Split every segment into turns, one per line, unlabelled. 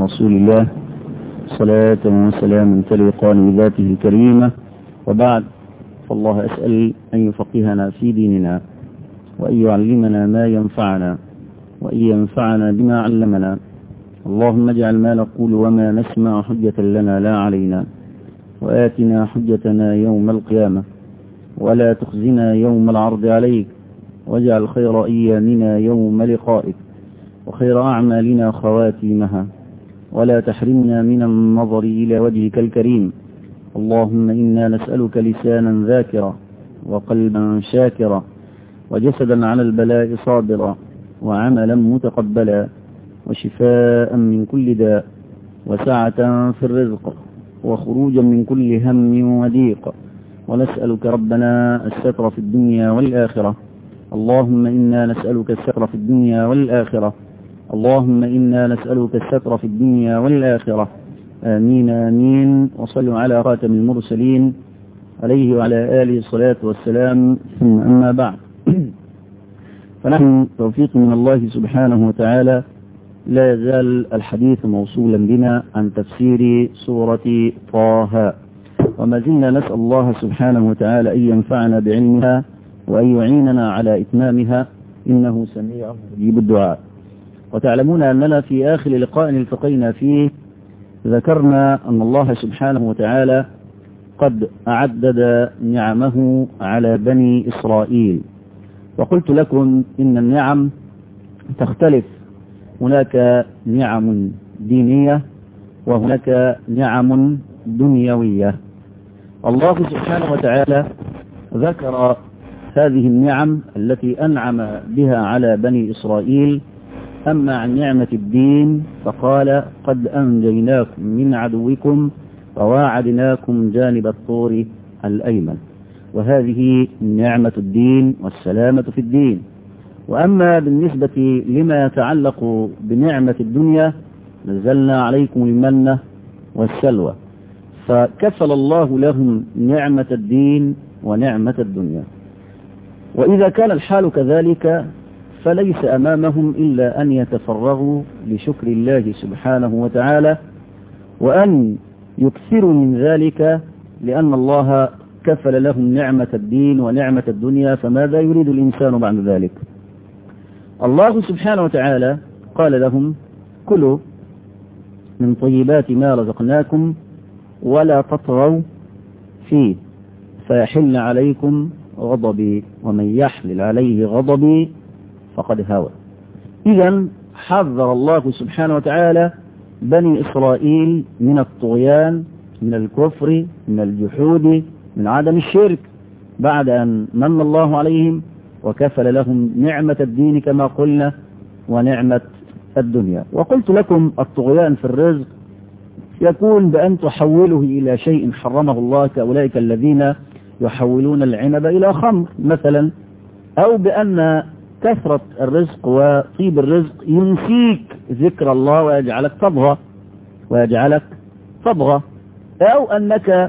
رسول الله صلاة وسلاما تليقان بذاته الكريمة وبعد فالله أسأل أن يفقهنا في ديننا وأن يعلمنا ما ينفعنا وأن ينفعنا بما علمنا اللهم اجعل ما نقول وما نسمع حجة لنا لا علينا وآتنا حجتنا يوم القيامة ولا تخزنا يوم العرض عليك واجعل خير أيامنا يوم لقائك وخير أعمالنا خواتيمها ولا تحرمنا من النظر إلى وجهك الكريم اللهم إنا نسألك لسانا ذاكرا وقلبا شاكرا وجسدا على البلاء صابرا وعملا متقبلا وشفاء من كل داء وسعة في الرزق وخروجا من كل هم وضيق ونسألك ربنا الستر في الدنيا والآخرة اللهم إنا نسألك الستر في الدنيا والآخرة اللهم إنا نسألك الستر في الدنيا والآخرة آمين آمين وصلوا على خاتم المرسلين عليه وعلى آله الصلاة والسلام ثم أما بعد فنحن توفيق من الله سبحانه وتعالى لا يزال الحديث موصولا بنا عن تفسير سورة طه وما زلنا نسأل الله سبحانه وتعالى أن ينفعنا بعلمها وأن يعيننا على إتمامها إنه سميع مجيب الدعاء وتعلمون أننا في آخر لقاء التقينا فيه ذكرنا أن الله سبحانه وتعالى قد أعدد نعمه على بني إسرائيل وقلت لكم إن النعم تختلف هناك نعم دينية وهناك نعم دنيوية الله سبحانه وتعالى ذكر هذه النعم التي أنعم بها على بني إسرائيل أما عن نعمة الدين فقال قد أنجيناكم من عدوكم وواعدناكم جانب الطور الأيمن وهذه نعمة الدين والسلامة في الدين وأما بالنسبة لما يتعلق بنعمة الدنيا نزلنا عليكم المنة والسلوى فكفل الله لهم نعمة الدين ونعمة الدنيا وإذا كان الحال كذلك فليس أمامهم إلا أن يتفرغوا لشكر الله سبحانه وتعالى وأن يكثروا من ذلك لأن الله كفل لهم نعمة الدين ونعمة الدنيا فماذا يريد الإنسان بعد ذلك الله سبحانه وتعالى قال لهم كلوا من طيبات ما رزقناكم ولا تطغوا فيه فيحل عليكم غضبي ومن يحلل عليه غضبي فقد هوى إذا حذر الله سبحانه وتعالى بني إسرائيل من الطغيان من الكفر من الجحود من عدم الشرك بعد أن من الله عليهم وكفل لهم نعمة الدين كما قلنا ونعمة الدنيا وقلت لكم الطغيان في الرزق يكون بأن تحوله إلى شيء حرمه الله كأولئك الذين يحولون العنب إلى خمر مثلا أو بأن كثرة الرزق وطيب الرزق ينسيك ذكر الله ويجعلك تبغى ويجعلك تبغى أو أنك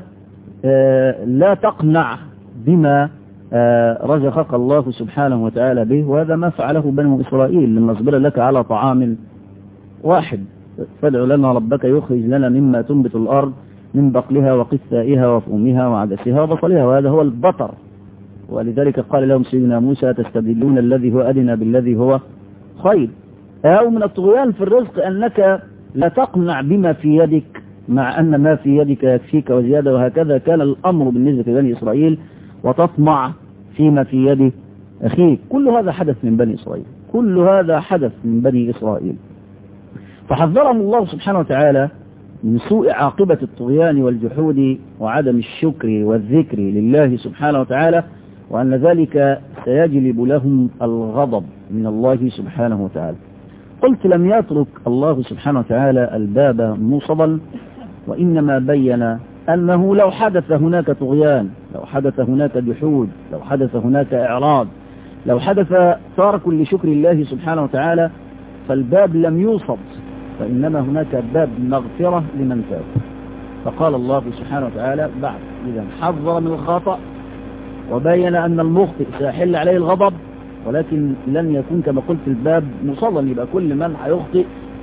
لا تقنع بما رزقك الله سبحانه وتعالى به وهذا ما فعله بنو إسرائيل لما اصبر لك على طعام واحد فادع لنا ربك يخرج لنا مما تنبت الأرض من بقلها وقثائها وفومها وعدسها وبصلها وهذا هو البطر ولذلك قال لهم سيدنا موسى تستبدلون الذي هو أدنى بالذي هو خير أو من الطغيان في الرزق أنك لا تقنع بما في يدك مع أن ما في يدك يكفيك وزيادة وهكذا كان الأمر بالنسبة لبني إسرائيل وتطمع فيما في يد أخيك كل هذا حدث من بني إسرائيل كل هذا حدث من بني إسرائيل فحذرهم الله سبحانه وتعالى من سوء عاقبة الطغيان والجحود وعدم الشكر والذكر لله سبحانه وتعالى وأن ذلك سيجلب لهم الغضب من الله سبحانه وتعالى قلت لم يترك الله سبحانه وتعالى الباب موصدا وإنما بين أنه لو حدث هناك طغيان لو حدث هناك جحود لو حدث هناك إعراض لو حدث ترك لشكر الله سبحانه وتعالى فالباب لم يوصد فإنما هناك باب مغفرة لمن تاب فقال الله سبحانه وتعالى بعد إذا حذر من الخطأ وبين أن المخطئ سيحل عليه الغضب ولكن لن يكون كما قلت الباب مصلا يبقى كل من هيخطئ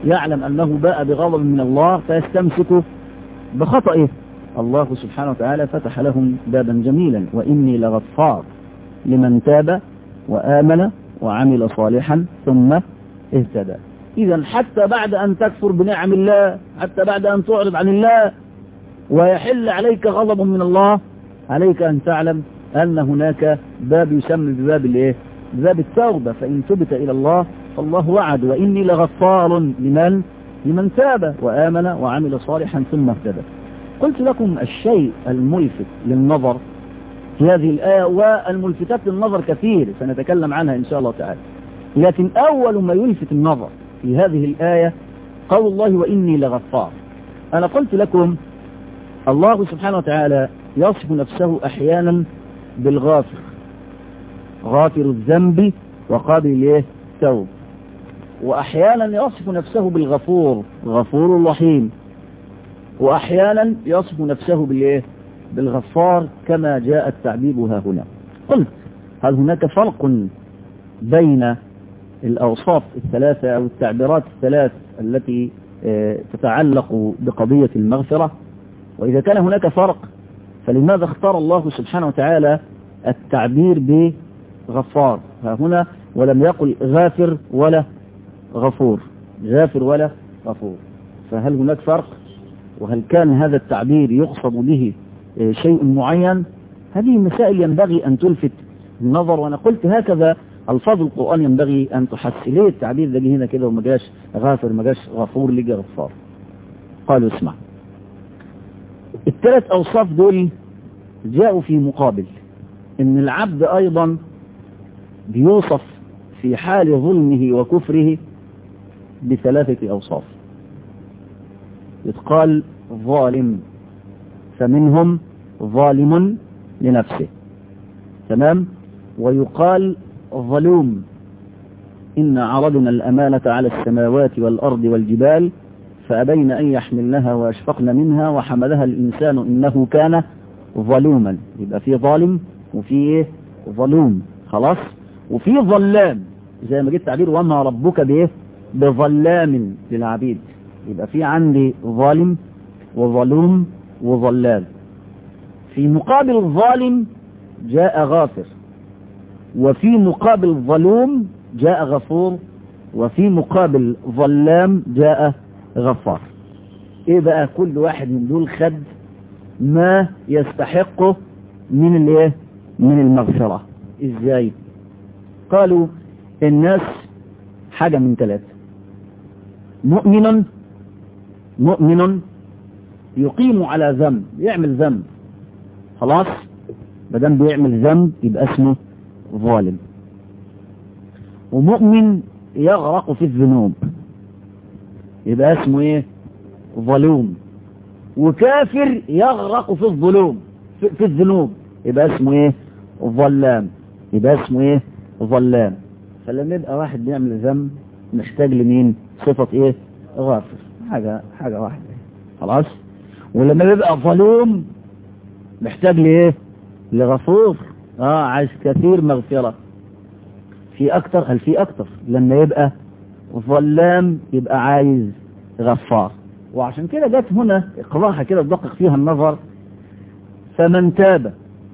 يعلم أنه باء بغضب من الله فيستمسك بخطئه الله سبحانه وتعالى فتح لهم بابا جميلا وإني لغفار لمن تاب وآمن وعمل صالحا ثم اهتدى إذا حتى بعد أن تكفر بنعم الله حتى بعد أن تعرض عن الله ويحل عليك غضب من الله عليك أن تعلم أن هناك باب يسمى بباب الايه باب التوبة فإن تبت إلى الله فالله وعد وإني لغفار لمن لمن تاب وآمن وعمل صالحا ثم اهتدى قلت لكم الشيء الملفت للنظر في هذه الآية والملفتات للنظر كثير سنتكلم عنها إن شاء الله تعالى لكن أول ما يلفت النظر في هذه الآية قول الله وإني لغفار أنا قلت لكم الله سبحانه وتعالى يصف نفسه أحيانا بالغافر غافر الذنب وقابل الايه التوب وأحيانا يصف نفسه بالغفور غفور رحيم وأحيانا يصف نفسه بالايه بالغفار كما جاء التعبير ها هنا قلت هل هناك فرق بين الأوصاف الثلاثة أو التعبيرات الثلاث التي تتعلق بقضية المغفرة وإذا كان هناك فرق فلماذا اختار الله سبحانه وتعالى التعبير بغفار ها هنا ولم يقل غافر ولا غفور غافر ولا غفور فهل هناك فرق وهل كان هذا التعبير يقصد به شيء معين هذه مسائل ينبغي أن تلفت النظر وأنا قلت هكذا الفاظ القرآن ينبغي أن تحس ليه التعبير ده هنا كده وما جاش غافر ما جاش غفور لجى غفار قالوا اسمع الثلاث أوصاف دول جاءوا في مقابل ان العبد أيضا بيوصف في حال ظلمه وكفره بثلاثة أوصاف يتقال ظالم فمنهم ظالم لنفسه تمام ويقال ظلوم إن عرضنا الأمانة على السماوات والأرض والجبال فأبين أن يحملنها وأشفقن منها وحملها الإنسان إنه كان ظلوما يبقى في ظالم وفي إيه ظلوم خلاص وفي ظلام زي ما جيت تعبير وما ربك بإيه بظلام للعبيد يبقى في عندي ظالم وظلوم وظلام في مقابل الظالم جاء غافر وفي مقابل الظلوم جاء غفور وفي مقابل ظلام جاء غفار ايه بقى كل واحد من دول خد ما يستحقه من الايه من المغفرة ازاي قالوا الناس حاجة من ثلاثة مؤمن مؤمن يقيم على ذنب يعمل ذنب خلاص مادام بيعمل ذنب يبقى اسمه ظالم ومؤمن يغرق في الذنوب يبقى اسمه ايه ظلوم وكافر يغرق في الظلوم في, في الذنوب يبقى اسمه ايه ظلام يبقى اسمه ايه ظلام فلما يبقى واحد بيعمل ذنب محتاج لمين صفة ايه غافر حاجة حاجة واحدة خلاص ولما يبقى ظلوم محتاج لايه لغفور اه عايز كثير مغفرة في اكتر هل في اكتر لما يبقى ظلام يبقى عايز غفار وعشان كده جت هنا اقراها كده تدقق فيها النظر فمن تاب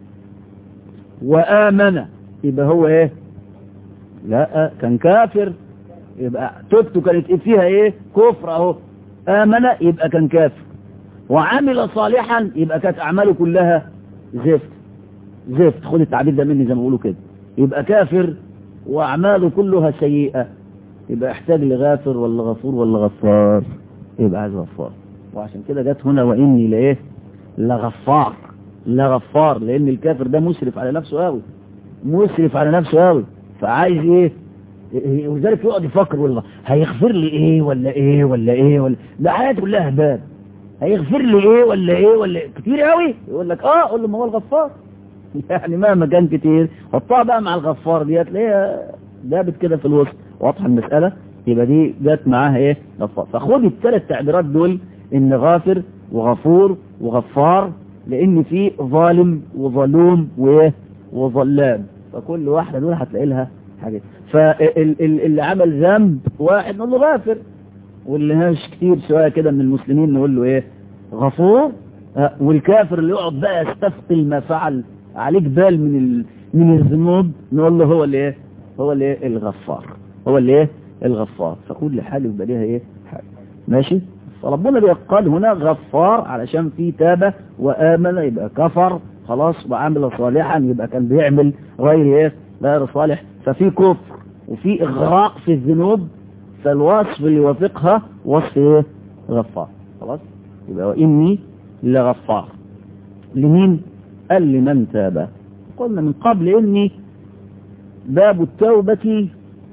وآمن يبقى هو ايه لا كان كافر يبقى توبته كانت فيها ايه كفر اهو آمن يبقى كان كافر وعمل صالحا يبقى كانت اعماله كلها زفت زفت خد التعبير ده مني زي ما بيقولوا كده يبقى كافر واعماله كلها سيئة يبقى يحتاج لغافر ولا غفور ولا غفار يبقى عايز غفار وعشان كده جت هنا واني لايه لغفار لغفار لان الكافر ده مسرف على نفسه قوي مسرف على نفسه قوي فعايز ايه ولذلك يقعد يفكر والله هيغفر لي ايه ولا ايه ولا ايه ولا ده حياته كلها هباب هيغفر لي ايه ولا ايه ولا كتير قوي يقول لك اه قول له ما هو الغفار يعني مهما كان كتير حطها بقى مع الغفار دي هتلاقيها دابت كده في الوسط واضحه المساله يبقى دي جت معاها ايه غفار فخد الثلاث تعبيرات دول ان غافر وغفور وغفار لان في ظالم وظلوم وايه وظلام فكل واحده دول هتلاقي لها حاجه فاللي عمل ذنب واحد نقول له غافر واللي هاش كتير شوية كده من المسلمين نقول له ايه غفور آه، والكافر اللي يقعد بقى يستثقل ما فعل عليك بال من ال... من الذنوب نقول له هو اللي ايه هو اللي ايه الغفار هو اللي ايه الغفار فكل حال يبقى ليها ايه حال ماشي فربنا بيقال هنا غفار علشان في تابة وآمن يبقى كفر خلاص وعمل صالحا يبقى كان بيعمل غير ايه غير صالح ففي كفر وفي إغراق في الذنوب فالوصف اللي يوافقها وصف ايه غفار خلاص يبقى وإني لغفار لمين قال لمن تاب قلنا من قبل إني باب التوبة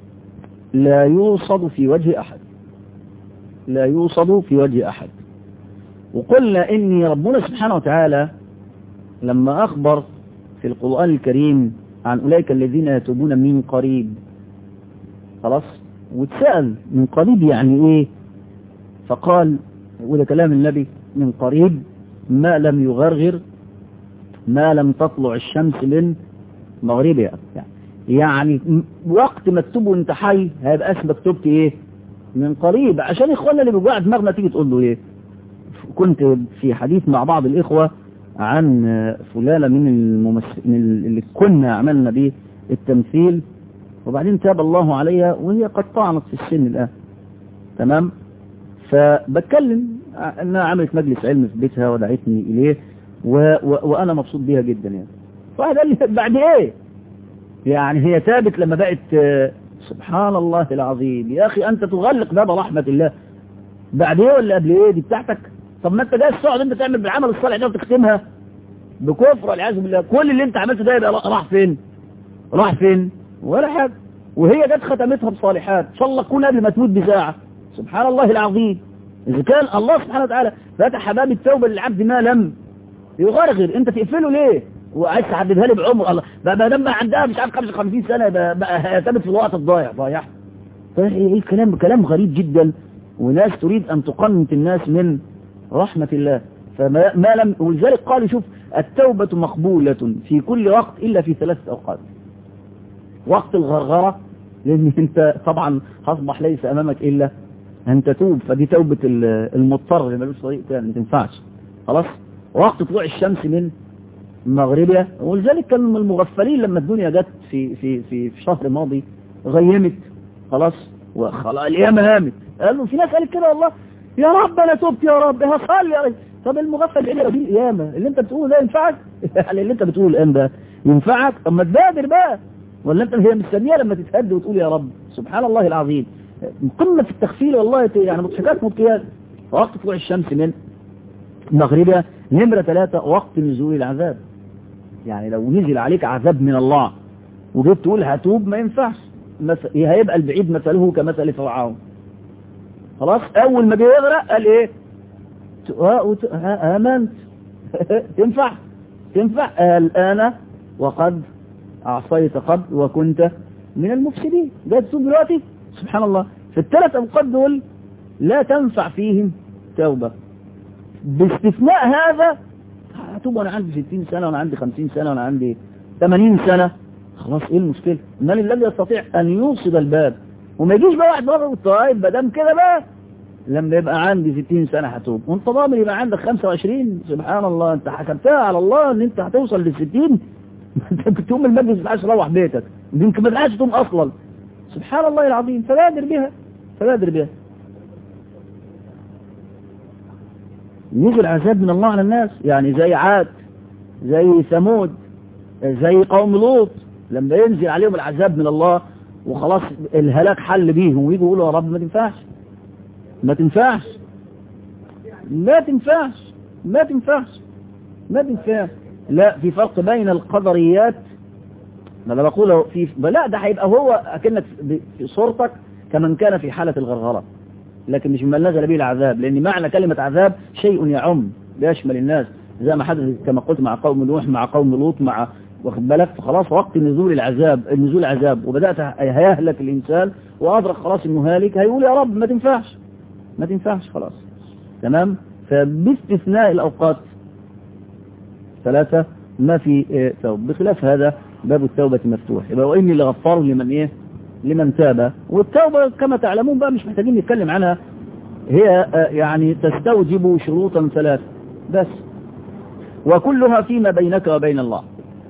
لا يوصد في وجه أحد لا يوصد في وجه أحد وقلنا إن ربنا سبحانه وتعالى لما أخبر في القرآن الكريم عن أولئك الذين يتوبون من قريب خلاص واتسأل من قريب يعني إيه فقال وده كلام النبي من قريب ما لم يغرغر ما لم تطلع الشمس من مغربها يعني يعني وقت ما تتوب وانت حي هيبقى اسمك تبت ايه من قريب عشان اخواننا اللي بيوجع دماغنا تيجي تقول له ايه كنت في حديث مع بعض الاخوة عن فلانة من الممثل من اللي كنا عملنا به التمثيل وبعدين تاب الله عليها وهي قد طعنت في السن الان تمام فبتكلم انها عملت مجلس علم في بيتها ودعتني اليه و و وانا مبسوط بيها جدا يعني واحد قال لي بعد ايه يعني هي تابت لما بقت سبحان الله العظيم يا اخي انت تغلق باب رحمة الله بعد ايه ولا قبل ايه دي بتاعتك طب ما انت جاي تقعد انت تعمل بالعمل الصالح ده وتختمها بكفر والعياذ بالله كل اللي انت عملته ده يبقى راح فين راح فين ولا حاجه وهي جت ختمتها بصالحات ان شاء الله تكون قبل ما تموت بساعه سبحان الله العظيم اذا كان الله سبحانه وتعالى فتح باب التوبه للعبد ما لم يغرغر انت تقفله ليه وعايز تحددها لي بعمر الله بقى ما دام عندها مش عارف 55 سنه بقى, بقى هيعتمد في الوقت الضايع ضايع ايه الكلام كلام غريب جدا وناس تريد ان تقنط الناس من رحمة الله فما ما لم ولذلك قال شوف التوبة مقبولة في كل وقت إلا في ثلاث أوقات وقت الغرغرة لأن أنت طبعا أصبح ليس أمامك إلا أن تتوب فدي توبة المضطر اللي ملوش طريق تاني ما تنفعش خلاص وقت طلوع الشمس من مغربها ولذلك كان من المغفلين لما الدنيا جت في في في في شهر ماضي غيمت خلاص وخلاص الأيام هامت قالوا في ناس قالت كده والله يا رب انا تبت يا رب هصلي يا رب طب المغفل ايه دي القيامه اللي انت بتقوله ده ينفعك يعني اللي انت بتقوله الان ده ينفعك طب ما تبادر بقى ولا انت هي مستنيه لما تتهد وتقول يا رب سبحان الله العظيم قمه في التخفيل والله يعني مضحكات مبكيات وقت طلوع الشمس من مغربها نمره ثلاثة وقت نزول العذاب يعني لو نزل عليك عذاب من الله وجيت تقول هتوب ما ينفعش هيبقى البعيد مثله كمثل فرعون خلاص اول ما بيغرق قال ايه امنت تنفع تنفع الان وقد اعصيت قبل وكنت من المفسدين جاي تصوم دلوقتي سبحان الله في الثلاث اوقات دول لا تنفع فيهم توبة باستثناء هذا هتوب وانا عندي 60 سنة وانا عندي 50 سنة وانا عندي 80 سنة خلاص ايه المشكلة من الذي يستطيع ان يوصد الباب وما يجيش بقى واحد بره طيب ما دام كده بقى لما يبقى عندي 60 سنة هتوب وانت ضامن يبقى عندك 25 سبحان الله انت حكمتها على الله ان انت هتوصل لل 60 انت بتقوم المجلس ما تروح بيتك يمكن ما تلحقش تقوم اصلا سبحان الله العظيم فبادر بها فبادر بها نزل عذاب من الله على الناس يعني زي عاد زي ثمود زي قوم لوط لما ينزل عليهم العذاب من الله وخلاص الهلاك حل بيهم ويجوا يقولوا يا رب ما تنفعش ما تنفعش ما تنفعش ما تنفعش ما تنفعش لا في فرق بين القدريات ما انا بقوله في لا ده هيبقى هو اكنك في صورتك كمن كان في حالة الغرغرة لكن مش من نزل به العذاب لان معنى كلمة عذاب شيء يعم يشمل الناس زي ما حدث كما قلت مع قوم نوح مع قوم لوط مع واخد بالك فخلاص وقت نزول العذاب النزول عذاب وبدأت هيهلك الإنسان وأدرك خلاص إنه هالك هيقول يا رب ما تنفعش ما تنفعش خلاص تمام فباستثناء الأوقات ثلاثة ما في توبة بخلاف هذا باب التوبة مفتوح يبقى وإني لغفار لمن إيه لمن تاب والتوبة كما تعلمون بقى مش محتاجين نتكلم عنها هي يعني تستوجب شروطا ثلاثة بس وكلها فيما بينك وبين الله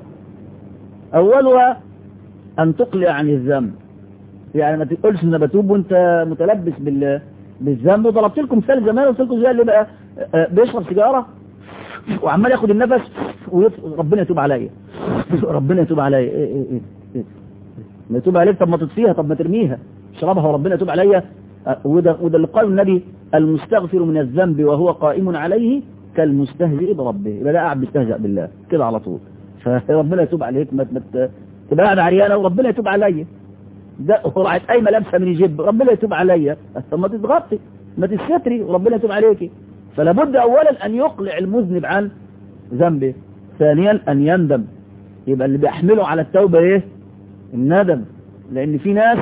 أولها أن تقلع عن الذنب يعني ما تقولش ان بتوب وانت متلبس بال بالذنب وضربت لكم مثال زمان قلت لكم زي اللي بقى بيشرب سيجاره وعمال ياخد النفس وربنا يتوب عليا ربنا يتوب عليا ايه ايه ايه, إيه. ما يتوب عليك طب ما تطفيها طب ما ترميها اشربها وربنا يتوب عليا وده وده اللي قاله النبي المستغفر من الذنب وهو قائم عليه كالمستهزئ بربه يبقى ده قاعد بيستهزئ بالله كده على طول فربنا يتوب عليك ما تبقى قاعد عريانه وربنا يتوب عليا ده وراحت قايمه لابسه من الجيب ربنا يتوب عليا طب ما تتغطي ما تستتري وربنا يتوب عليكي فلا بد اولا ان يقلع المذنب عن ذنبه ثانيا ان يندم يبقى اللي بيحمله على التوبه ايه الندم لان في ناس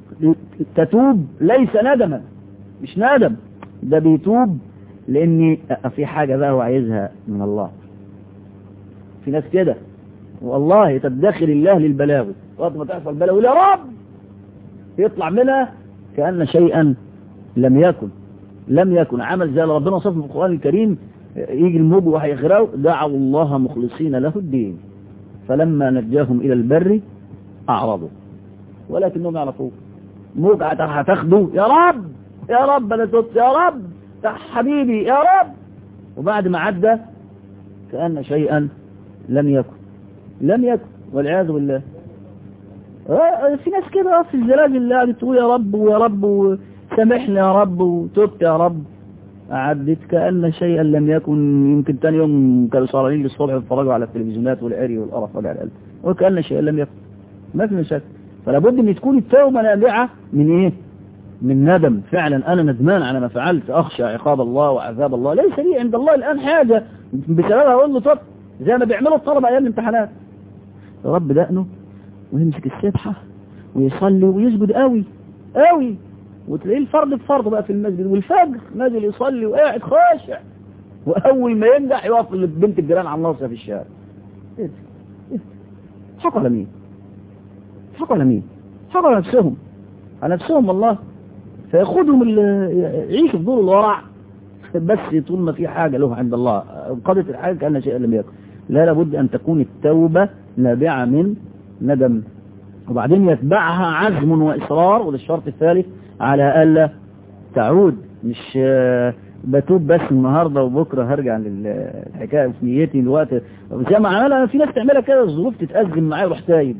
تتوب ليس ندما مش ندم ده بيتوب لان في حاجه بقى هو عايزها من الله في ناس كده والله تدخل الله للبلاوي وقت ما تحصل بلاوي يا رب يطلع منها كأن شيئا لم يكن لم يكن عمل زي ربنا وصفه في القرآن الكريم يجي الموج وهيغرقوا دعوا الله مخلصين له الدين فلما نجاهم إلى البر أعرضوا ولكنهم يعرفوا موج هتاخدوا يا رب يا رب أنا تبت يا رب يا حبيبي يا رب وبعد ما عدى كأن شيئا لم يكن لم يكن والعياذ بالله في ناس كده في الزلازل اللي قاعدة تقول يا رب ويا رب وسامحني يا رب وتبت يا رب عدت كأن شيئا لم يكن يمكن تاني يوم كانوا صارين للصبح يتفرجوا على التلفزيونات والعري والقرف وجع القلب وكأن شيئا لم يكن ما في مشاكل فلا بد ان تكون التوبه نابعه من ايه؟ من ندم فعلا انا ندمان على ما فعلت اخشى عقاب الله وعذاب الله ليس لي عند الله الان حاجه بسببها اقول له طب زي ما بيعملوا الطلبه ايام الامتحانات يا رب دقنه ويمسك السبحة ويصلي ويسجد قوي قوي وتلاقيه الفرد بفرض بقى في المسجد والفجر نازل يصلي وقاعد خاشع واول ما ينجح يقف بنت الجيران على الناصيه في الشارع ايه ايه حقوا على مين حقوا على مين حقوا على نفسهم على نفسهم والله فياخدهم يعيشوا في دور الورع بس طول ما في حاجه له عند الله قضت الحاجه كان شيئا لم يكن لا لابد ان تكون التوبه نابعه من ندم وبعدين يتبعها عزم وإصرار وده الشرط الثالث على ألا تعود مش بتوب بس النهاردة وبكرة هرجع للحكاية في نيتي الوقت زي ما عملها في ناس تعملها كده الظروف تتأزم معاه يروح تايب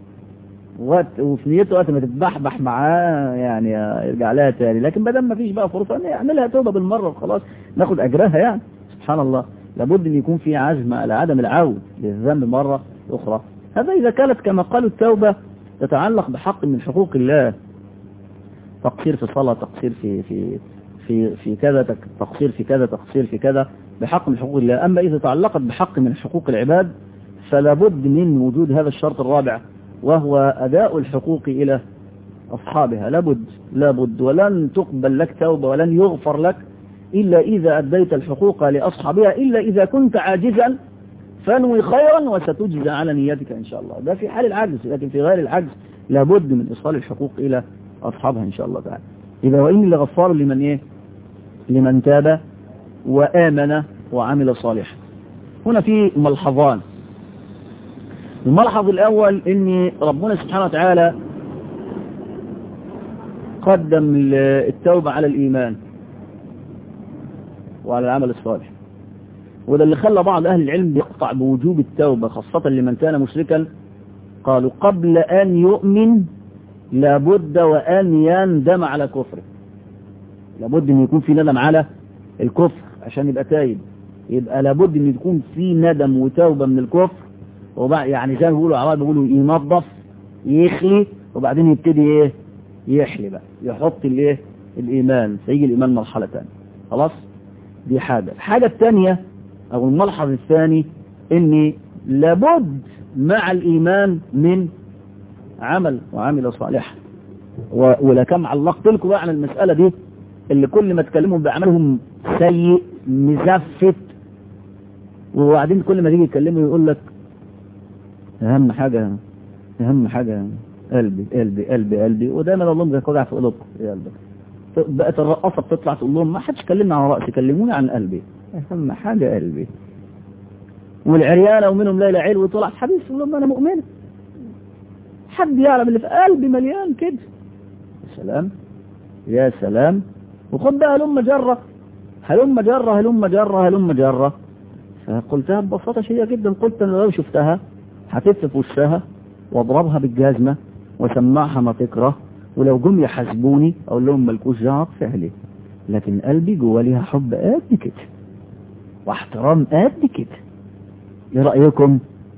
وقت وفي نيته وقت ما تتبحبح معاه يعني يرجع لها تاني لكن بدل ما فيش بقى فرصة ان يعملها توبة بالمرة وخلاص ناخد أجرها يعني سبحان الله لابد ان يكون في عزم على عدم العود للذنب مرة أخرى هذا إذا كانت كما قالوا التوبة تتعلق بحق من حقوق الله تقصير في الصلاة تقصير في في في في كذا تقصير في كذا تقصير في كذا بحق من حقوق الله أما إذا تعلقت بحق من حقوق العباد فلا بد من وجود هذا الشرط الرابع وهو أداء الحقوق إلى أصحابها لابد لابد ولن تقبل لك توبة ولن يغفر لك إلا إذا أديت الحقوق لأصحابها إلا إذا كنت عاجزا فانوي خيرا وستجزى على نيتك إن شاء الله ده في حال العجز لكن في غير العجز لابد من إيصال الحقوق إلى أصحابها إن شاء الله تعالى إذا وإني لغفار لمن إيه لمن تاب وآمن وعمل صالحا هنا في ملحظان الملحظ الأول إن ربنا سبحانه وتعالى قدم التوبة على الإيمان وعلى العمل الصالح وده اللي خلى بعض أهل العلم يقطع بوجوب التوبة خاصة لمن كان مشركا قالوا قبل أن يؤمن لابد وأن يندم على كفره لابد أن يكون في ندم على الكفر عشان يبقى تايب يبقى لابد أن يكون في ندم وتوبة من الكفر وبعد يعني زي ما بيقولوا عرب بيقولوا ينظف يخلي وبعدين يبتدي ايه يحلي بقى يحط الايه الايمان فيجي الايمان مرحله ثانيه خلاص دي حاجه الحاجه الثانيه او الملحظ الثاني ان لابد مع الايمان من عمل وعمل صالحا ولكم علقت لكم بقى عن المساله دي اللي كل ما تكلموا بعملهم سيء مزفت وبعدين كل ما تيجي تكلمه يقول لك اهم حاجة اهم حاجة قلبي قلبي قلبي قلبي ودايما الله مزكوجع في قلوبكم يا قلبك بقت الرقاصة بتطلع تقول لهم ما حدش كلمنا عن رأسي كلموني عن قلبي أهم حاجة قلبي والعريانة ومنهم ليلى عيل وطلعت حديث تقول لهم أنا مؤمنة حد يعلم اللي في قلبي مليان كده يا سلام يا سلام وخد بقى هلم جرة هلم جرة هلم جرة هلم جرة فقلتها ببساطة شديدة جدا قلت أنا لو شفتها هتف في وشها واضربها بالجزمة وسمعها ما تكره ولو جم يحاسبوني اقول لهم ملكوش دعوه بفعلي لكن قلبي جوا ليها حب قد كده واحترام قد كده ايه رايكم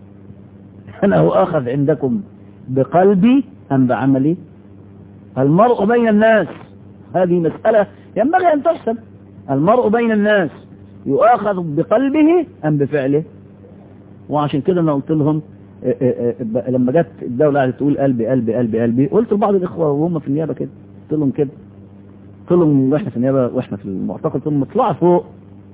انا اؤاخذ عندكم بقلبي ام بعملي المرء بين الناس هذه مسألة ينبغي أن تحسب المرء بين الناس يؤاخذ بقلبه أم بفعله وعشان كده أنا قلت لهم لما جت الدولة قاعدة تقول قلبي قلبي قلبي قلبي قلت لبعض الإخوة وهم في النيابة كده قلت لهم كده قلت لهم واحنا في النيابة واحنا في المعتقل قلت لهم اطلعوا فوق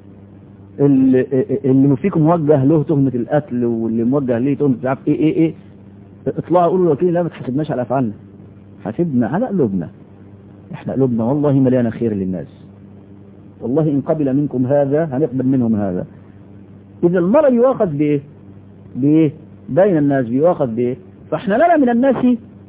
اللي, اللي فيكم موجه له تهمة القتل واللي موجه ليه تهمة مش عارف ايه ايه ايه اطلعوا قولوا للوكيل لا ما تحاسبناش على افعالنا حاسبنا على قلوبنا احنا قلوبنا والله مليانة خير للناس والله ان قبل منكم هذا هنقبل منهم هذا اذا المرء يؤاخذ بايه بايه بين الناس بيؤاخذ بايه فاحنا لنا من الناس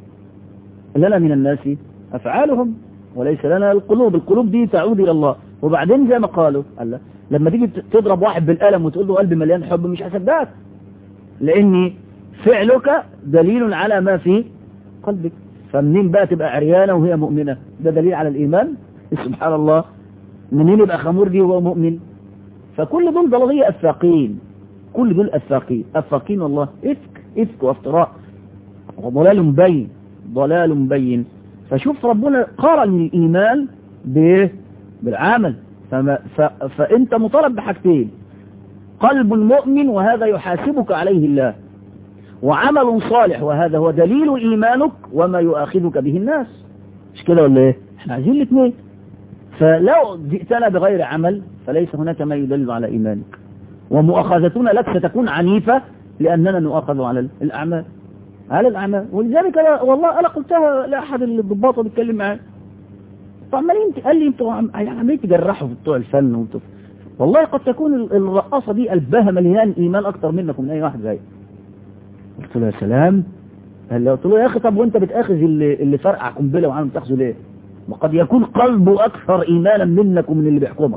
لنا من الناس افعالهم وليس لنا القلوب القلوب دي تعود الى الله وبعدين زي ما قالوا الله لما تيجي تضرب واحد بالقلم وتقول له قلبي مليان حب مش هصدقك لان فعلك دليل على ما في قلبك فمنين بقى تبقى عريانة وهي مؤمنة ده دليل على الإيمان سبحان الله منين يبقى خمور دي وهو مؤمن فكل دول ضلالية أفاقين كل دول أفاقين أفاقين والله إفك إفك وافتراء وضلال مبين ضلال مبين فشوف ربنا قارن الإيمان بإيه بالعمل فما ف... فأنت مطالب بحاجتين قلب مؤمن وهذا يحاسبك عليه الله وعمل صالح وهذا هو دليل إيمانك وما يؤاخذك به الناس مش كده ولا ايه احنا عايزين الاثنين فلو جئتنا بغير عمل فليس هناك ما يدل على إيمانك ومؤاخذتنا لك ستكون عنيفة لأننا نؤاخذ على الأعمال على الأعمال ولذلك أنا والله أنا قلتها لأحد الضباط بيتكلم معاه فعمالين قال لي انتوا عمالين تجرحوا في بتوع الفن وانتوا والله قد تكون الرقاصة دي قلبها مليان إيمان أكتر منكم من أي واحد زي قلت له يا سلام قال لي قلت له يا أخي طب وأنت بتأخذ اللي, اللي فرقع قنبلة وعامل تاخذه ليه وقد يكون قلبه أكثر إيمانا منك ومن اللي بيحكمك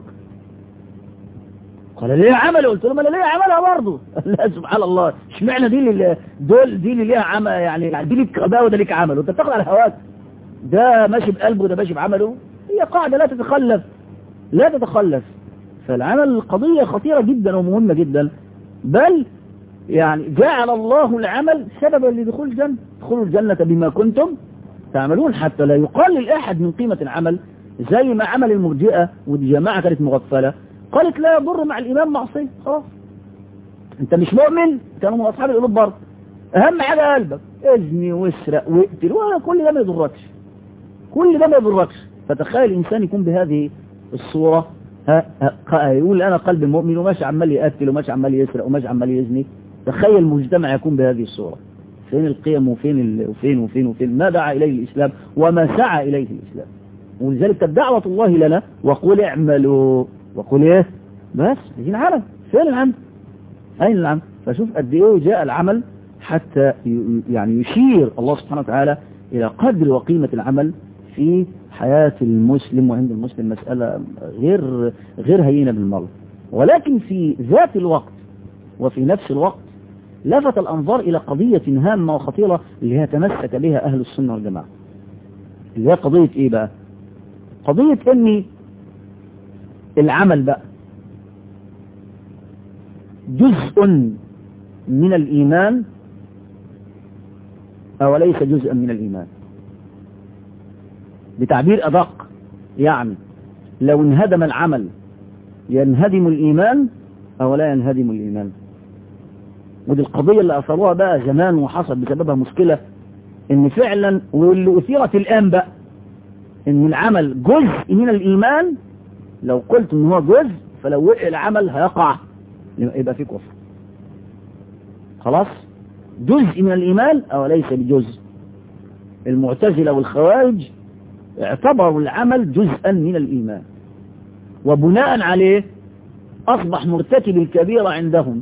قال ليه عمله قلت له ما انا ليه عملها برضه لا سبحان الله اشمعنى دي اللي دول دي اللي ليها عمل يعني دي ليك غباء وده ليك عمل وانت بتاخد على هواك ده ماشي بقلبه وده ماشي بعمله هي قاعدة لا تتخلف لا تتخلف فالعمل قضية خطيرة جدا ومهمة جدا بل يعني جعل الله العمل سببا لدخول الجنة ادخلوا الجنة بما كنتم تعملون حتى لا يقلل أحد من قيمة العمل زي ما عمل المرجئة ودي جماعة كانت مغفلة قالت لا يضر مع الإمام معصية خلاص انت مش مؤمن كانوا من أصحاب القلوب برضه أهم حاجة قلبك اذني واسرق واقتل ولا كل ده ما يضركش كل ده ما يضركش فتخيل الإنسان يكون بهذه الصورة ها ها يقول أنا قلب مؤمن وماشي عمال يقتل وماشي عمال يسرق وماشي عمال يزني تخيل المجتمع يكون بهذه الصورة فين القيم وفين ال... وفين وفين وفين ما دعا إليه الإسلام وما سعى إليه الإسلام ولذلك دعوة الله لنا وقل اعملوا وقل ايه بس دي العمل فين العمل أين العمل فشوف قد ايه جاء العمل حتى يعني يشير الله سبحانه وتعالى إلى قدر وقيمة العمل في حياة المسلم وعند المسلم مسألة غير غير هينة بالمرة ولكن في ذات الوقت وفي نفس الوقت لفت الأنظار إلى قضية هامة وخطيرة اللي هي تمسك بها أهل السنة والجماعة اللي هي قضية إيه بقى قضية أني العمل بقى جزء من الإيمان أو ليس جزءا من الإيمان بتعبير أدق يعني لو انهدم العمل ينهدم الإيمان أو لا ينهدم الإيمان ودي القضية اللي أثروها بقى زمان وحصل بسببها مشكلة إن فعلا واللي أثيرت الآن بقى إن العمل جزء من الإيمان لو قلت إن هو جزء فلو وقع العمل هيقع يبقى فيه كفر خلاص جزء من الإيمان أو ليس بجزء المعتزلة والخوارج اعتبروا العمل جزءا من الإيمان وبناء عليه أصبح مرتكب الكبيرة عندهم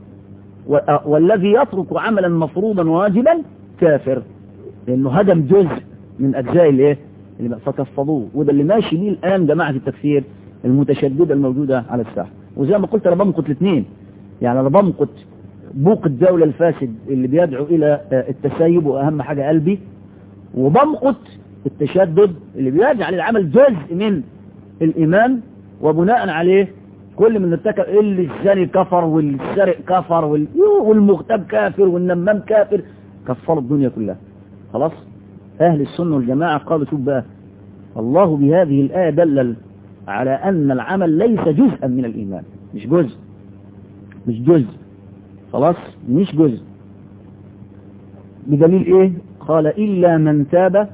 والذي يترك عملا مفروضا واجبا كافر لأنه هدم جزء من أجزاء الايه فكفضوه وده اللي ماشي بيه الآن جماعة التكفير المتشددة الموجودة على الساحة وزي ما قلت أنا بمقت الاثنين يعني أنا بمقت بوق الدولة الفاسد اللي بيدعو إلى التسيب وأهم حاجة قلبي وبمقت التشدد اللي بيجعل العمل جزء من الإيمان وبناء عليه كل من ارتكب اللي الزاني كفر والسرق كفر والمغتاب كافر والنمام كافر كفروا الدنيا كلها خلاص أهل السنة والجماعة قالوا شوف بقى الله بهذه الآية دلل على أن العمل ليس جزءا من الإيمان مش جزء مش جزء خلاص مش جزء بدليل ايه قال إلا من تاب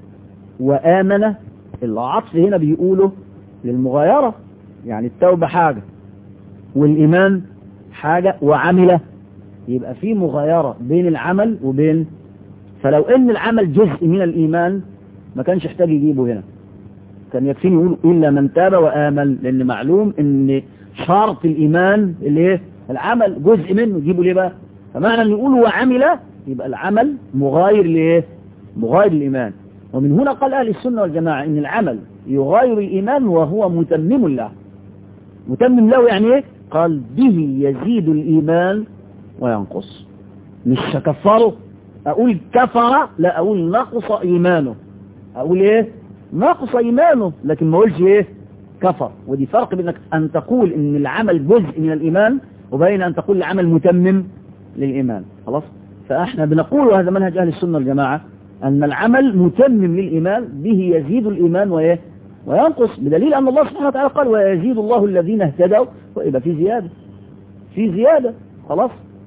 وآمن العطف هنا بيقوله للمغايرة يعني التوبة حاجة والإيمان حاجة وعمل يبقى في مغايرة بين العمل وبين فلو ان العمل جزء من الإيمان ما كانش يحتاج يجيبه هنا كان يكفيني يقول إلا من تاب وآمن لأن معلوم ان شرط الإيمان اللي ايه العمل جزء منه يجيبه ليه بقى فمعنى ان يقول وعمل يبقى العمل مغاير لايه مغاير الإيمان ومن هنا قال أهل السنة والجماعة إن العمل يغاير الإيمان وهو متمم له متمم له يعني ايه قال به يزيد الإيمان وينقص مش كفره أقول كفر لا أقول نقص إيمانه أقول إيه نقص إيمانه لكن ما أقولش إيه كفر ودي فرق بينك أن تقول إن العمل جزء من الإيمان وبين أن تقول العمل متمم للإيمان خلاص فإحنا بنقول وهذا منهج أهل السنة والجماعة أن العمل متمم للإيمان به يزيد الإيمان وإيه وينقص بدليل أن الله سبحانه وتعالى قال ويزيد الله الذين اهتدوا ويبقى في زيادة في زيادة خلاص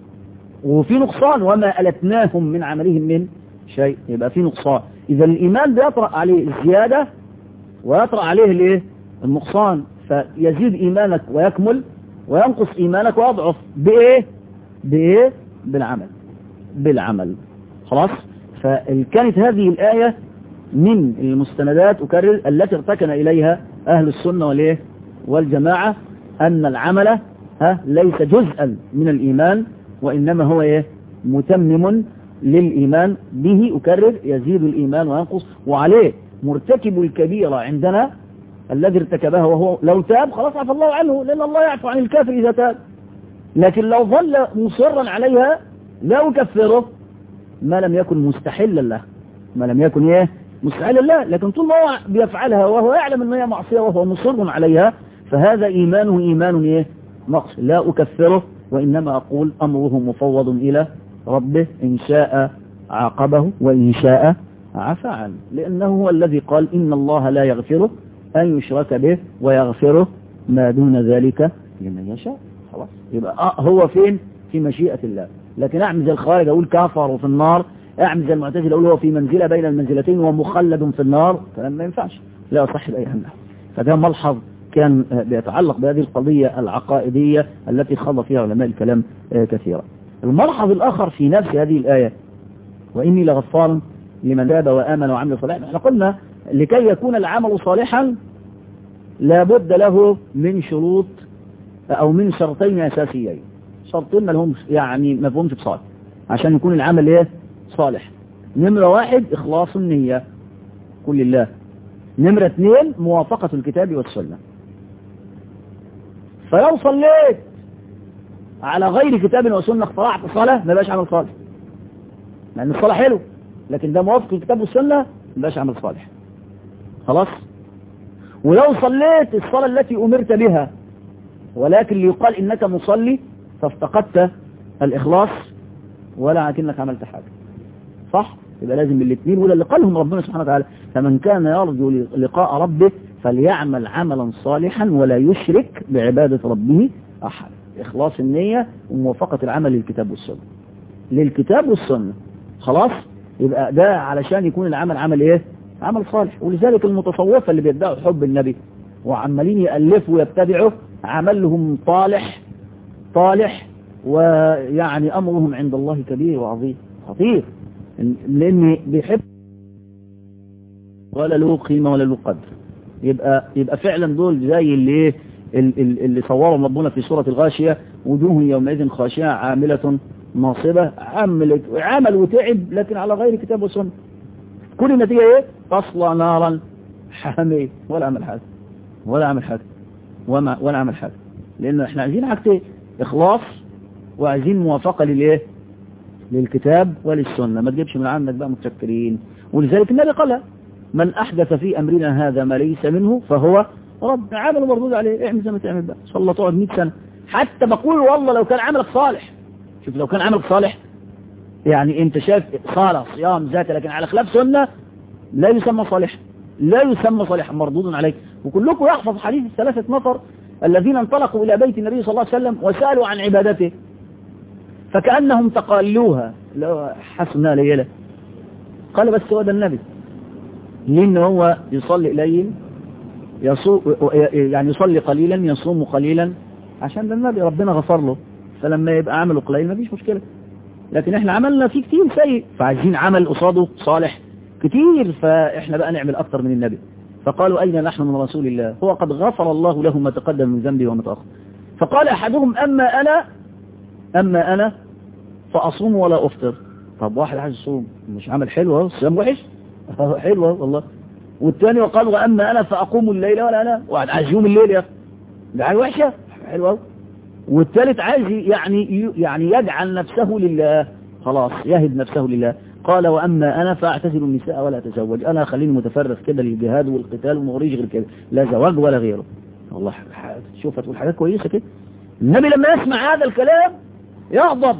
وفي نقصان وما ألتناهم من عملهم من شيء يبقى في نقصان إذا الإيمان بيطرأ عليه الزيادة ويطرأ عليه الايه النقصان فيزيد إيمانك ويكمل وينقص إيمانك ويضعف بإيه بإيه بالعمل بالعمل خلاص فكانت هذه الآية من المستندات أكرر التي ارتكن إليها أهل السنة والإيه والجماعة أن العمل ها ليس جزءا من الإيمان وإنما هو إيه متمم للإيمان به أكرر يزيد الإيمان وينقص وعليه مرتكب الكبيرة عندنا الذي ارتكبها وهو لو تاب خلاص عفى الله عنه لأن الله يعفو عن الكافر إذا تاب لكن لو ظل مصرا عليها لا أكفره ما لم يكن مستحلا له ما لم يكن ايه مستحلا له لكن طول ما هو بيفعلها وهو يعلم ان هي معصية وهو مصر عليها فهذا إيمانه إيمان ايه نقص لا أكفره وإنما أقول أمره مفوض إلى ربه إن شاء عاقبه وإن شاء عفى عنه لأنه هو الذي قال إن الله لا يغفره أن يشرك به ويغفره ما دون ذلك لمن يشاء خلاص يبقى آه هو فين في مشيئة الله لكن أعمل زي الخارج أقول كافر وفي النار أعمل زي المعتزله أقول هو في منزلة بين المنزلتين ومخلد في النار كلام ما ينفعش لا يصح بأي حال فده ملحظ كان بيتعلق بهذه القضية العقائدية التي خاض فيها علماء الكلام كثيرا الملحظ الآخر في نفس هذه الآية وإني لغفار لمن تاب وآمن وعمل صالحا احنا قلنا لكي يكون العمل صالحا لابد له من شروط أو من شرطين أساسيين شرطين ما لهمش يعني ما فهمش بصالح عشان يكون العمل ايه صالح نمرة واحد إخلاص النية كل الله نمرة اثنين موافقة الكتاب والسنة فلو صليت على غير كتاب وسنة اخترعت صلاة ما بقاش عمل صالح لأن الصلاة حلو لكن ده موافق الكتاب والسنة ما بقاش عمل صالح خلاص ولو صليت الصلاة التي أمرت بها ولكن ليقال إنك مصلي فافتقدت الإخلاص ولا لكنك عملت حاجة صح يبقى لازم الاثنين ولا اللي قالهم ربنا سبحانه وتعالى فمن كان يرجو لقاء ربه فليعمل عملا صالحا ولا يشرك بعبادة ربه أحد إخلاص النية وموافقة العمل للكتاب والسنة للكتاب والسنة خلاص يبقى ده علشان يكون العمل عمل ايه عمل صالح ولذلك المتصوفة اللي بيدعوا حب النبي وعمالين يألفوا ويتبعوا عملهم طالح طالح ويعني أمرهم عند الله كبير وعظيم خطير لأن بيحب ولا له قيمة ولا له قدر يبقى يبقى فعلا دول زي اللي ايه اللي صورهم ربنا في سورة الغاشية وجوه يومئذ خاشعة عاملة ناصبة عملت عمل وتعب لكن على غير كتاب وسنة كل النتيجة ايه تصلى نارا حامية ولا عمل حاجة ولا عمل حاجة وما ولا عمل حاجة لان احنا عايزين حاجتين اخلاص وعايزين موافقة للايه للكتاب وللسنة ما تجيبش من عندك بقى متشكرين ولذلك النبي قال من احدث في امرنا هذا ما ليس منه فهو رب عمل مردود عليه اعمل زي ما تعمل بقى ان شاء الله تقعد 100 سنة حتى بقول والله لو كان عملك صالح شوف لو كان عملك صالح يعني انت شايف صالح صيام ذات لكن على خلاف سنة لا يسمى صالح لا يسمى صالحا مردود عليك وكلكم يحفظ حديث الثلاثة نفر الذين انطلقوا إلى بيت النبي صلى الله عليه وسلم وسألوا عن عبادته فكأنهم تقالوها لو حسنا ليلة قال بس هو ده النبي لأنه هو يصلي قليل يصوم يعني يصلي قليلا يصوم قليلا عشان ده النبي ربنا غفر له فلما يبقى عمله قليل ما فيش مشكلة لكن احنا عملنا فيه كتير سيء فعايزين عمل قصاده صالح كتير فاحنا بقى نعمل اكتر من النبي فقالوا اين نحن من رسول الله هو قد غفر الله له ما تقدم من ذنبه وما تأخر فقال احدهم اما انا اما انا فاصوم ولا افطر طب واحد عايز يصوم مش عمل حلو اهو الصيام وحش حلو اهو والله والثاني وقال واما انا فاقوم الليل ولا انا واحد عايز يوم الليل يا اخي ده حاجه وحشه حلو اهو والثالث عايز يعني يعني يجعل نفسه لله خلاص يهد نفسه لله قال وأما أنا فأعتزل النساء ولا أتزوج أنا خليني متفرغ كده للجهاد والقتال وما أريش غير كده لا زواج ولا غيره والله شوف هتقول حاجات كويسة كده النبي لما يسمع هذا الكلام يغضب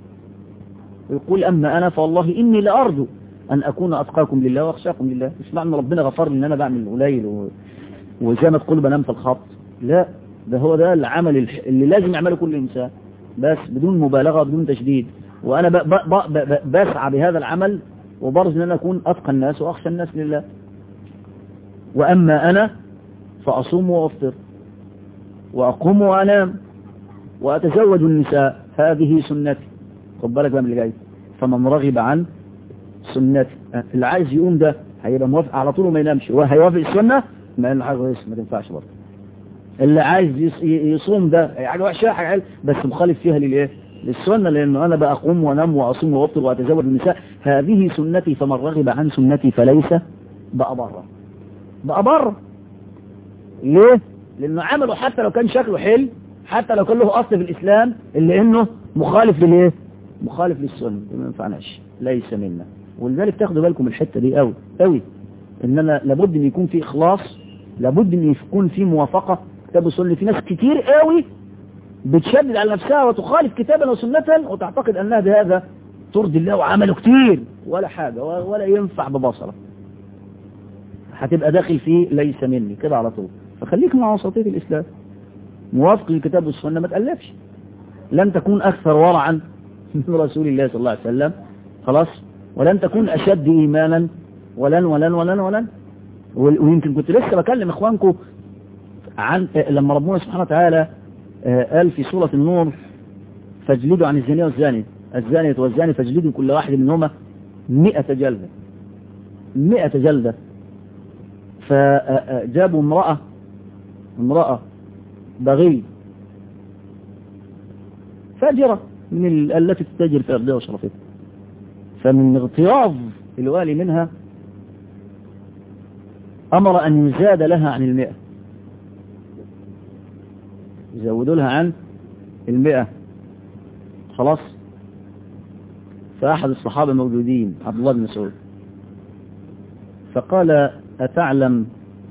ويقول أما أنا فوالله إني لأرجو أن أكون أتقاكم لله وأخشاكم لله مش معنى ربنا غفر لي إن أنا بعمل قليل و... وزي ما تقول بنام في الخط لا ده هو ده العمل اللي لازم يعمله كل إنسان بس بدون مبالغة بدون تشديد وأنا ب... ب... ب... بسعى بهذا العمل وبرز أن أنا أكون أتقى الناس وأخشى الناس لله وأما أنا فأصوم وأفطر وأقوم وأنام وأتزوج النساء هذه سنتي خد بالك بقى من اللي جاي فمن رغب عن سنتي اللي عايز يقوم ده هيبقى موافق على طول وما ينامش وهيوافق السنة ما إن حاجة كويسة ما تنفعش برضه اللي عايز يصوم ده حاجة وحشة حاجة حلوة بس مخالف فيها للإيه للسنة لأنه أنا بقى أقوم وأنام وأصوم وأفطر وأتزوج النساء هذه سنتي فمن رغب عن سنتي فليس بقى بره بقى بره ليه؟ لأنه عمله حتى لو كان شكله حلو حتى لو كان له أصل في الإسلام اللي إنه مخالف للإيه؟ مخالف للسنة ما ينفعناش ليس منا ولذلك تاخدوا بالكم الحتة دي قوي قوي إن أنا لابد إن يكون في إخلاص لابد إن يكون في موافقة كتاب السنة في ناس كتير قوي بتشدد على نفسها وتخالف كتابا وسنة وتعتقد أنها بهذا ترضي الله وعمله كتير ولا حاجة ولا ينفع ببصرة هتبقى داخل فيه ليس مني كده على طول فخليك مع وسطية الإسلام موافق للكتاب والسنة ما تألفش لن تكون أكثر ورعا من رسول الله صلى الله عليه وسلم خلاص ولن تكون أشد إيمانا ولن ولن ولن ولن ويمكن كنت لسه بكلم إخوانكم عن لما ربنا سبحانه وتعالى قال في سورة النور فاجلدوا عن الزانية والزاني الزانية والزاني فاجلدوا كل واحد منهما مئة جلدة مئة جلدة فجابوا امرأة امرأة بغي فاجرة من التي تتاجر في أرضها وشرفتها فمن اغتياظ الوالي منها أمر أن يزاد لها عن المئة يزودوا لها عن المئة خلاص فأحد الصحابة موجودين عبد الله بن مسعود فقال أتعلم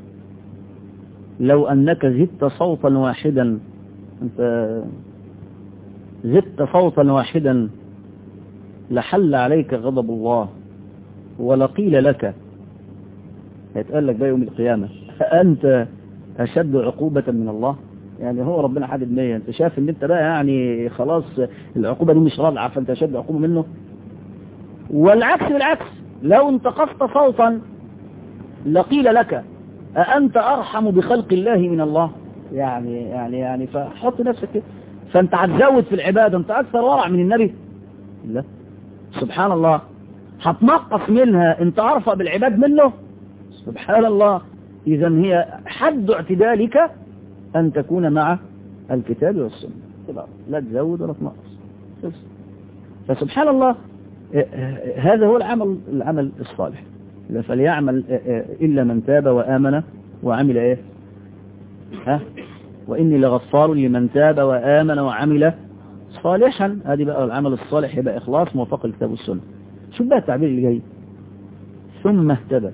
لو أنك زدت صوتا واحدا أنت زدت صوتا واحدا لحل عليك غضب الله ولقيل لك هيتقال لك بقى يوم القيامة أنت أشد عقوبة من الله يعني هو ربنا حدد مية انت شايف ان انت بقى يعني خلاص العقوبة دي مش رادعة فانت اشد عقوبة منه والعكس بالعكس لو انتقصت صوتا لقيل لك أأنت أرحم بخلق الله من الله يعني يعني يعني فحط نفسك كده فانت هتزود في العبادة انت اكثر ورع من النبي لا سبحان الله هتنقص منها انت ارفع بالعباد منه سبحان الله إذا هي حد اعتدالك أن تكون مع الكتاب والسنة لا تزود ولا تنقص فسبحان الله هذا هو العمل العمل الصالح فليعمل إلا من تاب وآمن وعمل إيه ها وإني لغفار لمن تاب وآمن وعمل صالحا هذه بقى العمل الصالح يبقى إخلاص موافق الكتاب والسنة شوف بقى التعبير اللي جاي ثم اهتدى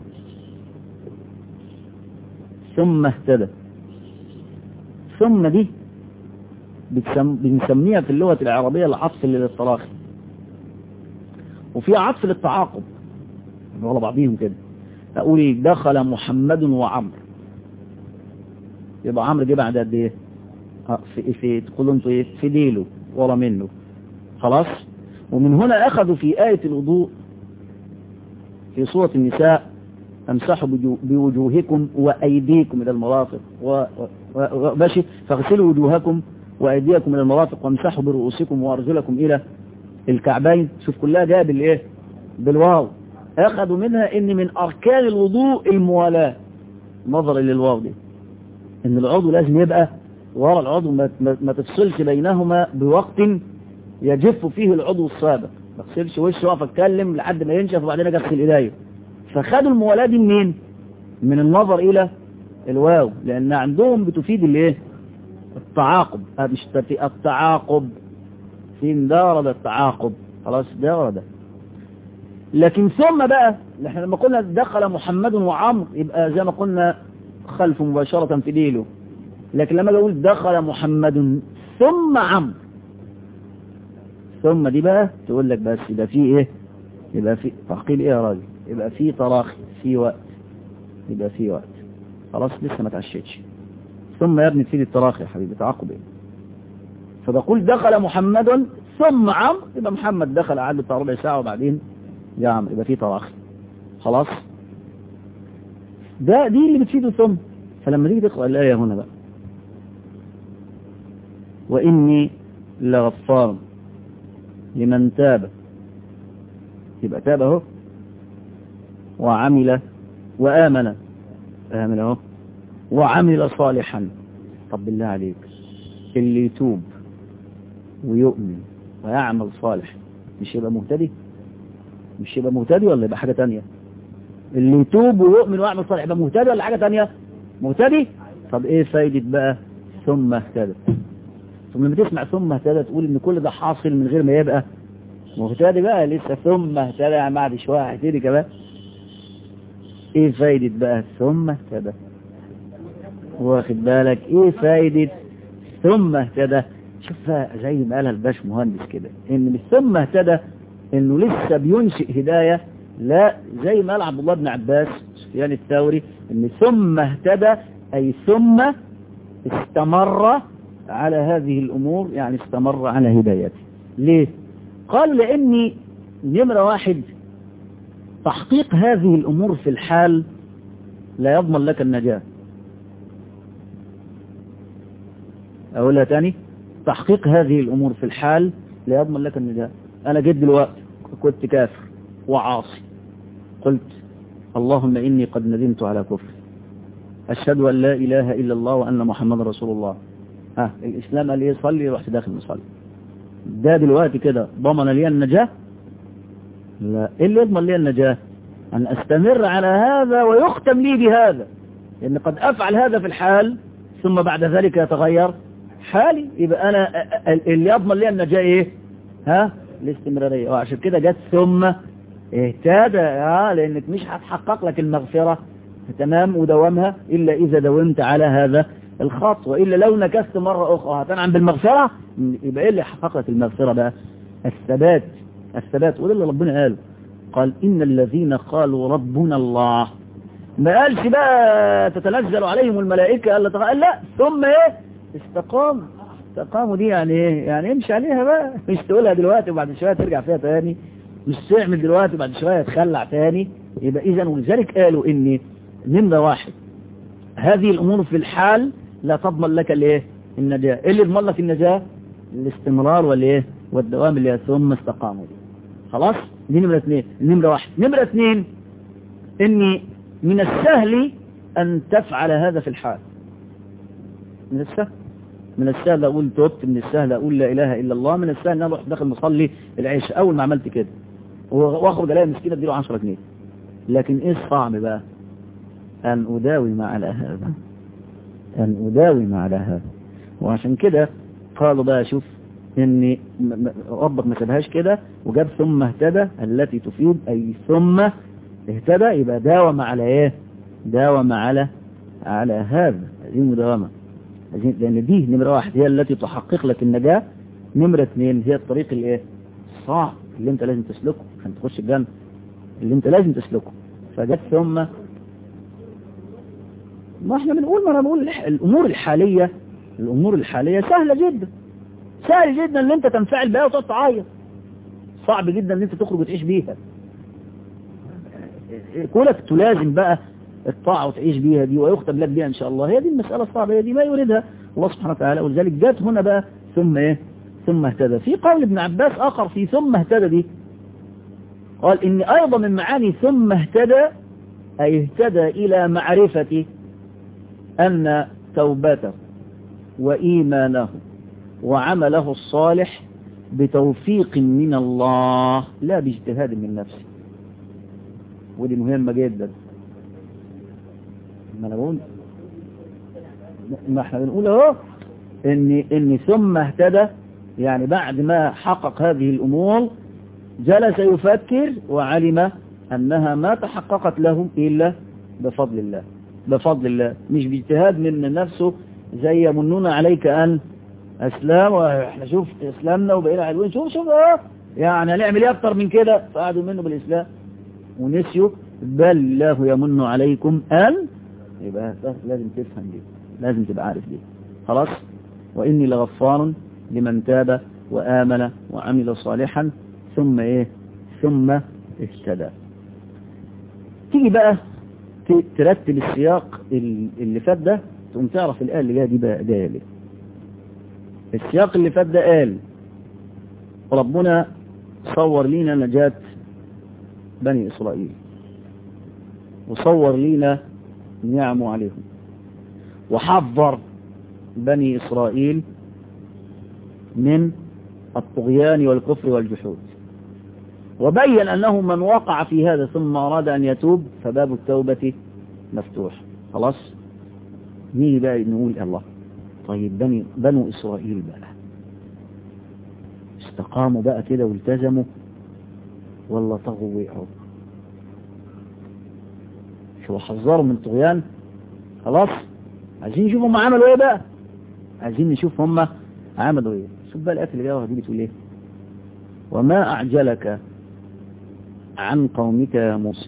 ثم اهتدى ثم دي بتسم... بنسميها في اللغة العربية العطف للتراخي وفي عطف للتعاقب على بعضهم كده أقول دخل محمد وعمر يبقى عمرو جه بعد قد ايه في في تقولوا انتوا ايه في ديله ورا منه خلاص ومن هنا اخذوا في آية الوضوء في سورة النساء امسحوا بوجوهكم وايديكم الى المرافق وماشي فاغسلوا وجوهكم وايديكم الى المرافق وامسحوا برؤوسكم وارجلكم الى الكعبين شوف كلها جايه بالايه بالواو اخذوا منها ان من اركان الوضوء الموالاه نظرا للواو دي ان العضو لازم يبقى ورا العضو ما, ما تفصلش بينهما بوقت يجف فيه العضو السابق ما تغسلش وشه واقف اتكلم لحد ما ينشف وبعدين اجي اغسل ايديا فخدوا الموالاه دي منين من النظر الى الواو لان عندهم بتفيد الايه التعاقب مش التعاقب في اندارد التعاقب خلاص ده ورد لكن ثم بقى احنا لما قلنا دخل محمد وعمر يبقى زي ما قلنا خلف مباشرة في ديله لكن لما اقول دخل محمد ثم عمرو ثم دي بقى تقول لك بس يبقى في ايه يبقى في تعقيب ايه يا راجل يبقى في تراخي في وقت يبقى في وقت خلاص لسه ما تعشيتش ثم يا ابني تفيد التراخي يا حبيبي تعاقب ايه فبقول دخل محمد ثم عمرو يبقى محمد دخل قعد بتاع ربع ساعه وبعدين يا عمرو يبقى في تراخي خلاص ده دي اللي بتفيده ثم فلما تيجي تقرأ الآية هنا بقى وإني لغفار لمن تاب يبقى تاب اهو وعمل وآمن آمن اهو وعمل صالحا طب بالله عليك اللي يتوب ويؤمن ويعمل صالح مش يبقى مهتدي مش يبقى مهتدي ولا يبقى حاجة تانية اللي يتوب ويؤمن ويعمل صالح يبقى مهتدي ولا حاجة تانية مهتدي طب ايه فايدة بقى ثم اهتدى ثم لما تسمع ثم اهتدى تقول ان كل ده حاصل من غير ما يبقى مهتدي بقى لسه ثم اهتدى يعني بعد شوية هيهتدي كمان ايه فايدة بقى ثم اهتدى واخد بالك ايه فايدة ثم اهتدى شوف زي ما قالها الباش مهندس كده ان ثم اهتدى انه لسه بينشئ هداية لا زي ما قال عبد الله بن عباس سفيان الثوري ان ثم اهتدى اي ثم استمر على هذه الامور يعني استمر على هدايته ليه قال لاني نمرة واحد تحقيق هذه الامور في الحال لا يضمن لك النجاة اقولها تاني تحقيق هذه الامور في الحال لا يضمن لك النجاة انا جيت دلوقتي كنت كافر وعاصي قلت اللهم إني قد ندمت على كفر أشهد أن لا إله إلا الله وأن محمد رسول الله ها الإسلام قال لي صلي رحت داخل مصلي ده دلوقتي كده ضمن لي النجاة لا إيه اللي يضمن لي النجاة أن أستمر على هذا ويختم لي بهذا لأن قد أفعل هذا في الحال ثم بعد ذلك يتغير حالي يبقى أنا اللي يضمن لي النجاة إيه ها الاستمرارية وعشان كده جت ثم اهتدى اه لانك مش هتحقق لك المغفرة تمام ودوامها الا اذا داومت على هذا الخط والا لو نكست مرة اخرى هتنعم بالمغفرة يبقى ايه اللي يحقق لك المغفرة بقى الثبات الثبات وده اللي ربنا قال قال ان الذين قالوا ربنا الله ما قالش بقى تتنزل عليهم الملائكة قال قال لا ثم ايه استقام استقاموا دي يعني ايه يعني امشي عليها بقى مش تقولها دلوقتي وبعد شوية ترجع فيها تاني مش تعمل دلوقتي بعد شوية تخلع تاني يبقى اذا ولذلك قالوا ان نمرة واحد هذه الامور في الحال لا تضمن لك الايه النجاة ايه اللي يضمن لك النجاة الاستمرار والايه والدوام اللي ثم استقاموا دي خلاص دي نمرة اثنين نمرة واحد نمرة اثنين اني من السهل أن تفعل هذا في الحال من السهل من السهل أقول توبت من السهل أقول لا إله إلا الله من السهل أن أنا أروح داخل مصلي العيش أول ما عملت كده وأخرج ألاقي مسكينة اديله 10 جنيه لكن إيه الصعب بقى أن أداوم على هذا أن أداوم على هذا وعشان كده قالوا بقى شوف ان ربك ما سابهاش كده وجاب ثم اهتدى التي تفيد اي ثم اهتدى يبقى داوم على ايه داوم على على هذا هذه مداومة لان دي نمرة واحد هي التي تحقق لك النجاة نمرة اثنين هي الطريق الايه الصعب اللي انت لازم تسلكه عشان تخش الجنة اللي انت لازم تسلكه فجت ثم ما احنا بنقول ما انا بقول الامور الحالية الامور الحالية سهلة جدا سهل جدا ان انت تنفعل بها وتقعد تعيط صعب جدا ان انت تخرج وتعيش بيها كونك تلازم بقى الطاعة وتعيش بيها دي ويختم لك بيها ان شاء الله هي دي المسألة الصعبة هي دي ما يريدها الله سبحانه وتعالى ولذلك جات هنا بقى ثم ايه ثم اهتدى في قول ابن عباس اخر في ثم اهتدى دي قال ان ايضا من معاني ثم اهتدى اي اهتدى الى معرفة ان توبته وايمانه وعمله الصالح بتوفيق من الله لا باجتهاد من نفسه ودي مهمة جدا ما انا بقول ما احنا بنقول اهو ان ان ثم اهتدى يعني بعد ما حقق هذه الامور جلس يفكر وعلم انها ما تحققت له الا بفضل الله بفضل الله مش باجتهاد من نفسه زي يمنون عليك ان اسلام واحنا شوف اسلامنا وبقينا حلوين شوف شوف اه يعني هنعمل ايه اكتر من كده فقعدوا منه بالاسلام ونسيوا بل الله يمن عليكم ان يبقى لازم تفهم دي لازم تبقى عارف دي خلاص واني لغفار لمن تاب وامن وعمل صالحا ثم ايه ثم اهتدى تيجي بقى ترتب السياق اللي فات ده تقوم تعرف الايه اللي جايه دي بقى جايه ليه السياق اللي فات ده قال ربنا صور لينا نجاة بني إسرائيل وصور لينا نعمه عليهم وحذر بني إسرائيل من الطغيان والكفر والجحود وبين أنه من وقع في هذا ثم أراد أن يتوب فباب التوبة مفتوح خلاص نيجي بقى نقول الله طيب بني بنو إسرائيل بقى استقاموا بقى كده والتزموا ولا طغوا وقعوا شو حذروا من طغيان خلاص عايزين نشوف هم عملوا ايه بقى عايزين نشوف هم عملوا ايه شوف بقى الآيات اللي جايه دي بتقول ايه وما أعجلك عن قومك يا موسى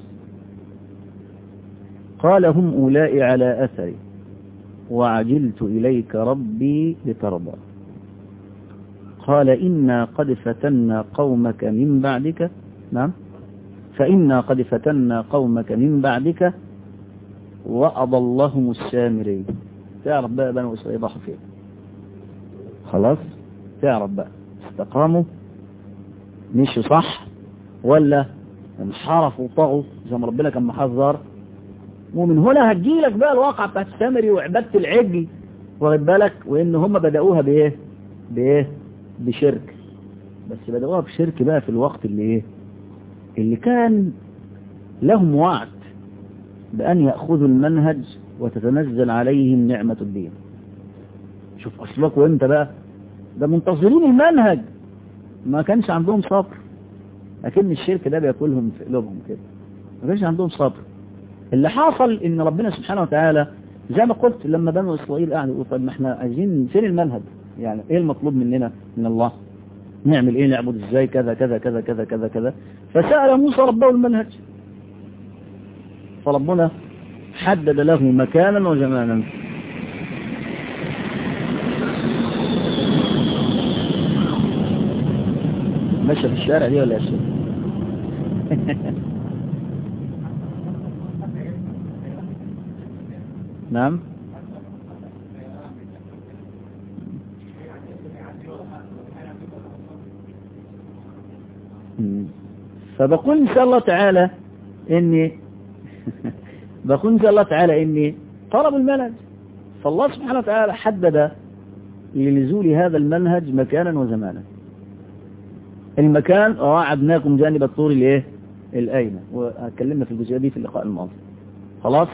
قال هم أولئك على أثري وعجلت إليك ربي لترضى قال إنا قد فتنا قومك من بعدك نعم فإنا قد فتنا قومك من بعدك وأضلهم السامري تعرف بقى بنو إسرائيل ضحوا فين خلاص تعرف بقى استقاموا مشوا صح ولا انحرفوا وطغوا زي ما ربنا كان محذر ومن هنا هتجيلك بقى الواقع بتاعت السامري وعبادة العجل واخد بالك وان هم بدأوها بايه بايه بشرك بس بدأوها بشرك بقى في الوقت اللي ايه اللي كان لهم وعد بأن يأخذوا المنهج وتتنزل عليهم نعمة الدين شوف أصلك وانت بقى ده منتظرين المنهج ما كانش عندهم صبر لكن الشرك ده بياكلهم في قلوبهم كده ما كانش عندهم صبر اللي حصل ان ربنا سبحانه وتعالى زي ما قلت لما بنو اسرائيل قاعد يقول طب ما احنا عايزين فين المنهج يعني ايه المطلوب مننا من الله نعمل ايه نعبد ازاي كذا كذا كذا كذا كذا كذا فسأل موسى ربه المنهج فربنا حدد له مكانا وزمانا ماشي في الشارع دي ولا ايش نعم فبقول إن شاء الله تعالى إن بقول إن شاء الله تعالى إني طلب المنهج فالله سبحانه وتعالى حدد لنزول هذا المنهج مكانا وزمانا المكان وعدناكم جانب الطور الايه الايمن واتكلمنا في الجزئيه دي في اللقاء الماضي خلاص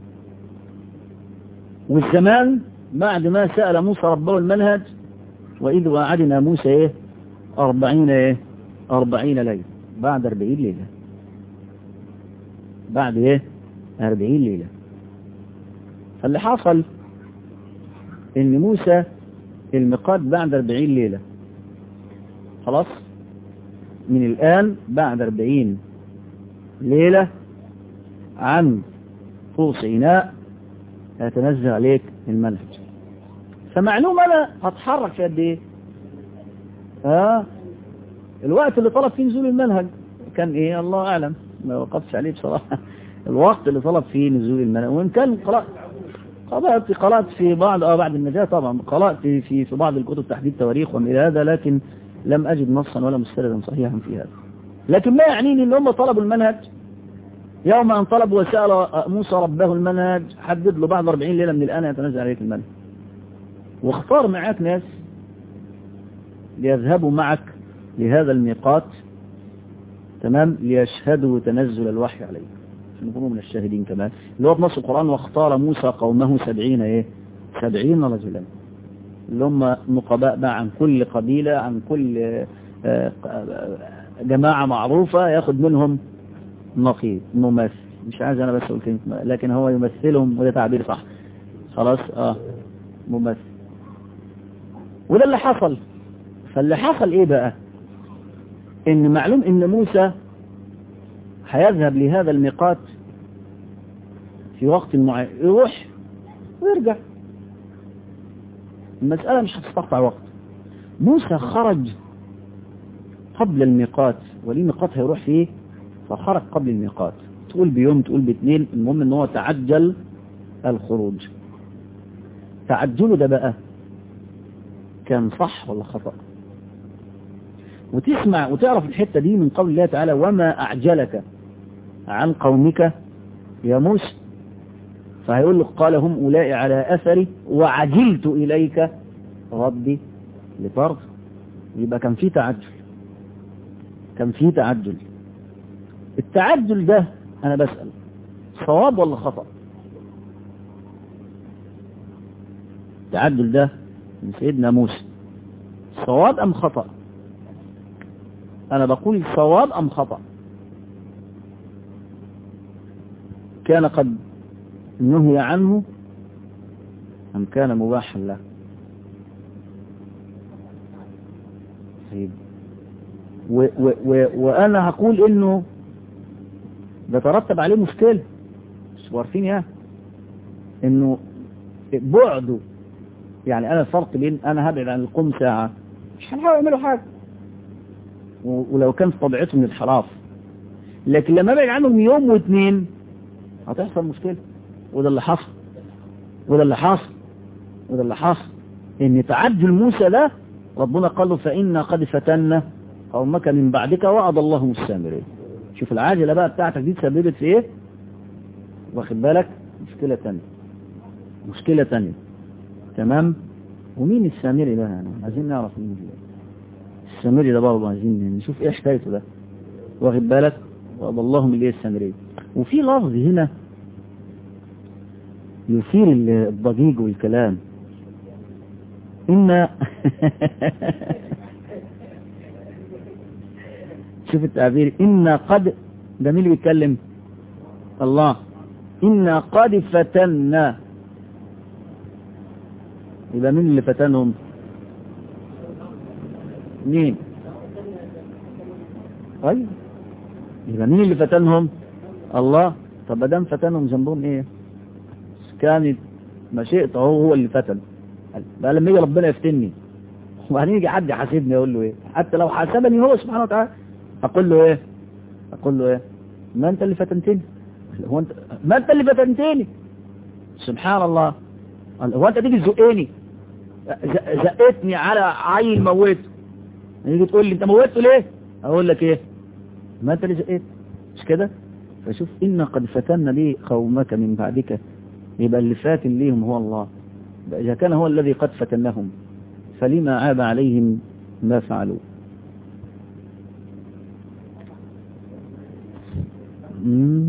والزمان بعد ما سأل موسى ربه المنهج وإذ وعدنا موسى إيه أربعين إيه أربعين ليلة بعد أربعين ليلة بعد إيه أربعين ليلة فاللي حصل إن موسى الميقات بعد أربعين ليلة خلاص من الآن بعد أربعين ليلة عن طور سيناء هيتنزل عليك المنهج فمعلوم أنا هتحرك في قد إيه ها الوقت اللي طلب فيه نزول المنهج كان إيه الله أعلم ما وقفتش عليه بصراحة الوقت اللي طلب فيه نزول المنهج وإن كان قرأت قرأت قرأت في بعض اه بعد النجاة طبعا قرأت في في بعض الكتب تحديد تواريخ ومن إلى هذا لكن لم أجد نصا ولا مستندا صحيحا في هذا لكن ما يعنيني ان هم طلبوا المنهج يوم أن طلب وسأل موسى ربه المنهج حدد له بعد 40 ليلة من الآن يتنزل عليك المنهج واختار معاك ناس ليذهبوا معك لهذا الميقات تمام ليشهدوا تنزل الوحي عليك عشان يكونوا من الشاهدين كمان اللي هو في نص القرآن واختار موسى قومه سبعين ايه سبعين رجلا اللي هم نقباء بقى عن كل قبيلة عن كل جماعة معروفة ياخد منهم نقيب ممثل مش عايز انا بس اقول كلمة لكن هو يمثلهم وده تعبير صح خلاص اه ممثل وده اللي حصل فاللي حصل ايه بقى ان معلوم ان موسى هيذهب لهذا الميقات في وقت معين يروح ويرجع المسألة مش هتستقطع وقت موسى خرج قبل الميقات وليه ميقات هيروح فيه فخرج قبل الميقات تقول بيوم تقول باثنين المهم ان هو تعجل الخروج تعجله ده بقى كان صح ولا خطأ وتسمع وتعرف الحتة دي من قول الله تعالى وما أعجلك عن قومك يا موسى فهيقول لك قال هم أولئك على أثري وعجلت إليك ربي لترضى يبقى كان في تعجل كان في تعجل التعجل ده أنا بسأل صواب ولا خطأ التعجل ده من سيدنا موسى صواب أم خطأ أنا بقول صواب أم خطأ كان قد نهي عنه أم كان مباحا له طيب و و و وأنا هقول إنه ده ترتب عليه مشكلة مش عارفين يعني إنه بعده يعني أنا الفرق بين أنا هبعد عن القوم ساعة مش هنحاول يعملوا حاجة ولو كان في طبيعتهم الانحراف لكن لما ابعد عنهم يوم واثنين هتحصل مشكلة وده اللي حصل وده اللي حصل وده اللي حصل ان تعجل موسى ده ربنا قال له فإنا قد فتنا قومك من بعدك وعد الله السامرين شوف العاجلة بقى بتاعتك دي تسببت في ايه واخد بالك مشكلة تانية مشكلة تانية تمام ومين السامري ده يعني عايزين نعرف مين ده السامري ده برضه عايزين نشوف ايه حكايته ده واخد بالك وعد الله من ايه السامري وفي لفظ هنا يثير الضجيج والكلام إن شوف التعبير إن قد ده مين اللي بيتكلم الله إن قد فتنا يبقى مين اللي فتنهم مين طيب يبقى مين اللي فتنهم الله طب ما دام فتنهم ذنبهم ايه كانت مشيئته هو هو اللي فتن بقى لما يجي ربنا يفتني وبعدين يجي حد يحاسبني اقول له ايه حتى لو حاسبني هو سبحانه وتعالى اقول له ايه اقول له ايه ما انت اللي فتنتني هو انت ما انت اللي فتنتني سبحان الله هو انت تيجي تزقني زقتني على عيل موته يجي تقول لي انت موته ليه اقول لك ايه ما انت اللي زقيت مش كده فشوف إنا قد فتنا ليه قومك من بعدك يبقى اللي فاتن ليهم هو الله إذا كان هو الذي قد فتنهم فلما عاب عليهم ما فعلوا مم.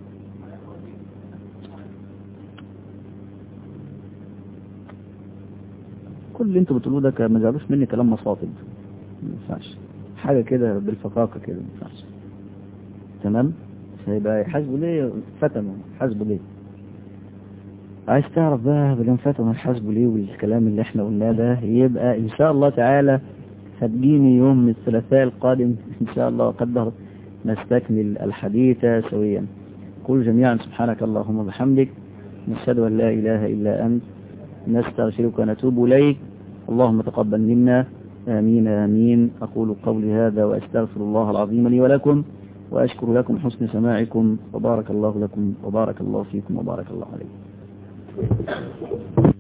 كل اللي انتوا بتقولوه ده ما جابوش مني كلام مصاطب ما ينفعش حاجة كده بالفقاقة كده ما ينفعش تمام فيبقى يحاسبوا ليه فتنوا حاسبوا ليه عايز تعرف بقى بلان فتنوا الحاسبوا ليه والكلام اللي احنا قلناه ده يبقى ان شاء الله تعالى هتجيني يوم الثلاثاء القادم ان شاء الله قدر نستكمل الحديث سويا قل جميعا سبحانك اللهم وبحمدك نشهد ان لا اله الا انت نستغفرك ونتوب إليك اللهم تقبل منا آمين آمين أقول قولي هذا وأستغفر الله العظيم لي ولكم وأشكر لكم حسن سماعكم وبارك الله لكم وبارك الله فيكم وبارك الله عليكم